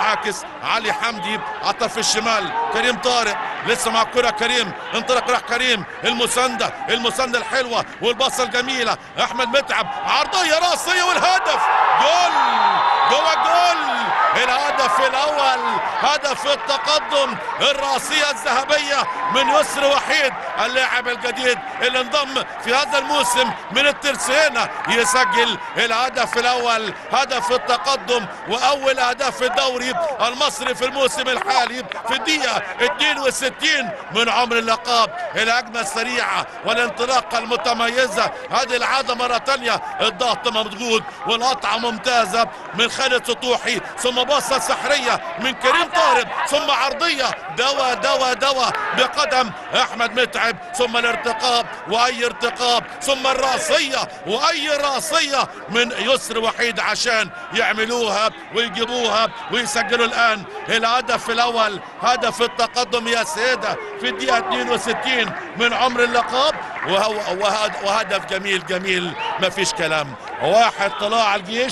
عاكس علي حمدي عطى في الشمال كريم طارق لسه مع الكرة كريم انطلق راح كريم المساندة المساندة الحلوة والباصة الجميلة احمد متعب عرضية راسية والهدف جول جوه جول الهدف الاول هدف التقدم الراسية الذهبية من يسر وحيد اللاعب الجديد اللي انضم في هذا الموسم من الترسينة يسجل الهدف الاول هدف التقدم واول اهداف الدوري المصري في الموسم الحالي في الدقيقة 62 من عمر اللقب الهجمة السريعة والانطلاقة المتميزة هذه العادة مرة تانية الضغط مضغوط والقطعة ممتازة من خالد سطوحي ثم باصة سحرية من كريم طارق ثم عرضية دوا دوا دوا بقدم احمد متعب ثم الارتقاب واي ارتقاب ثم الراسية واي راسية من يسر وحيد عشان يعملوها ويجيبوها ويسجلوا الان الهدف الاول هدف التقدم يا سيدة في الدقيقة 62 من عمر اللقب وهو وهد- وهدف جميل جميل ما فيش كلام واحد طلع الجيش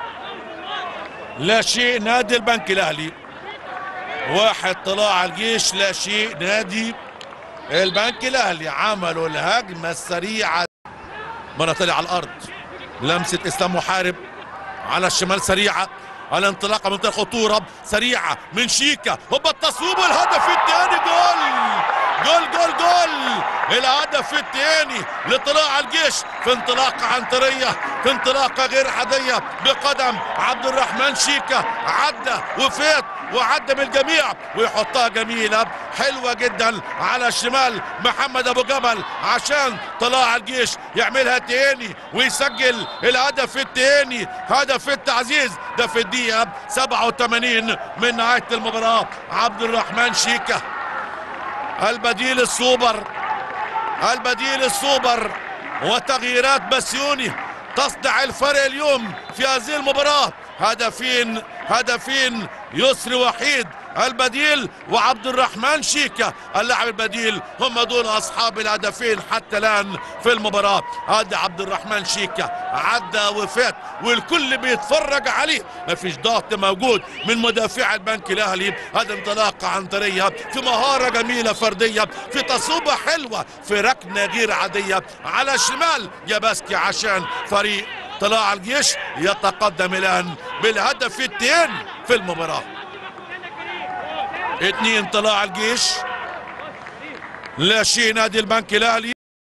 لا شيء نادي البنك الاهلي واحد طلع الجيش لا شيء نادي البنك الاهلي عملوا الهجمه السريعه مره طلع على الارض لمسه اسلام محارب على الشمال سريعه على انطلاقه منطقه خطوره سريعه من شيكا هوبا التصويب والهدف الثاني جول جول جول جول الهدف الثاني لطلاع الجيش في انطلاقه عنتريه في انطلاقه غير عاديه بقدم عبد الرحمن شيكا عدى وفات وعدى بالجميع ويحطها جميله حلوه جدا على الشمال محمد ابو جبل عشان طلائع الجيش يعملها تاني ويسجل الهدف التاني هدف التعزيز ده في الدقيقه 87 من نهايه المباراه عبد الرحمن شيكا البديل السوبر البديل السوبر وتغييرات بسيوني تصنع الفرق اليوم في هذه المباراة هدفين هدفين يسري وحيد البديل وعبد الرحمن شيكا اللاعب البديل هم دول اصحاب الهدفين حتى الان في المباراه هذا عبد الرحمن شيكا عدى وفات والكل بيتفرج عليه ما فيش ضغط موجود من مدافع البنك الاهلي هذا انطلاقه عنتريه في مهاره جميله فرديه في تصوبه حلوه في ركنه غير عاديه على شمال ياباسكي عشان فريق طلائع الجيش يتقدم الان بالهدف الثاني في المباراه اتنين طلائع الجيش لا شيء نادي البنك الاهلي